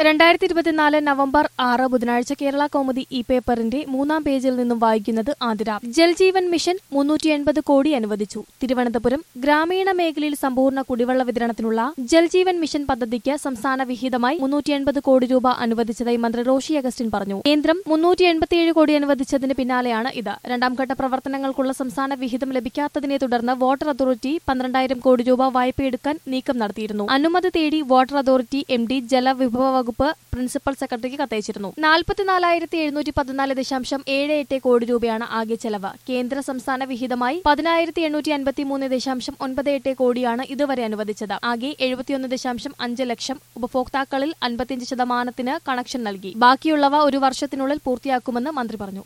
രണ്ടായിരത്തി ഇരുപത്തിനാല് നവംബർ ആറ് ബുധനാഴ്ച കേരള കൗമുദി ഈ പേപ്പറിന്റെ മൂന്നാം പേജിൽ നിന്നും വായിക്കുന്നത് ആതിര ജൽജീവൻ മിഷൻ മുന്നൂറ്റി എൺപത് കോടി അനുവദിച്ചു തിരുവനന്തപുരം ഗ്രാമീണ മേഖലയിൽ സമ്പൂർണ്ണ കുടിവെള്ള വിതരണത്തിനുള്ള ജൽജീവൻ മിഷൻ പദ്ധതിക്ക് സംസ്ഥാന വിഹിതമായി മുന്നൂറ്റി എൺപത് കോടി രൂപ അനുവദിച്ചതായി മന്ത്രി റോഷി അഗസ്റ്റിൻ പറഞ്ഞു കേന്ദ്രം മുന്നൂറ്റി എൺപത്തിയേഴ് കോടി അനുവദിച്ചതിന് പിന്നാലെയാണ് ഇത് രണ്ടാം ഘട്ട പ്രവർത്തനങ്ങൾക്കുള്ള സംസ്ഥാന വിഹിതം ലഭിക്കാത്തതിനെ തുടർന്ന് വാട്ടർ അതോറിറ്റി പന്ത്രണ്ടായിരം കോടി രൂപ വായ്പയെടുക്കാൻ നീക്കം നടത്തിയിരുന്നു അനുമതി തേടി വാട്ടർ അതോറിറ്റി എം ഡി ജലവിഭവ വകുപ്പ് പ്രിൻസിപ്പൽ സെക്രട്ടറിക്ക് കത്തയച്ചിരുന്നു നാൽപ്പത്തിനാലായിരത്തി എഴുന്നൂറ്റി പതിനാല് ദശാംശം ഏഴ് എട്ട് കോടി രൂപയാണ് ആകെ ചെലവ് കേന്ദ്ര സംസ്ഥാന വിഹിതമായി പതിനായിരത്തി എണ്ണൂറ്റി അൻപത്തിമൂന്ന് ദശാംശം ഒൻപത് എട്ട് കോടിയാണ് ഇതുവരെ അനുവദിച്ചത് ആകെ എഴുപത്തിയൊന്ന് ദശാംശം അഞ്ച് ലക്ഷം ഉപഭോക്താക്കളിൽ അൻപത്തിയഞ്ച് ശതമാനത്തിന് കണക്ഷൻ നൽകി ബാക്കിയുള്ളവ ഒരു വർഷത്തിനുള്ളിൽ പൂർത്തിയാക്കുമെന്ന് മന്ത്രി പറഞ്ഞു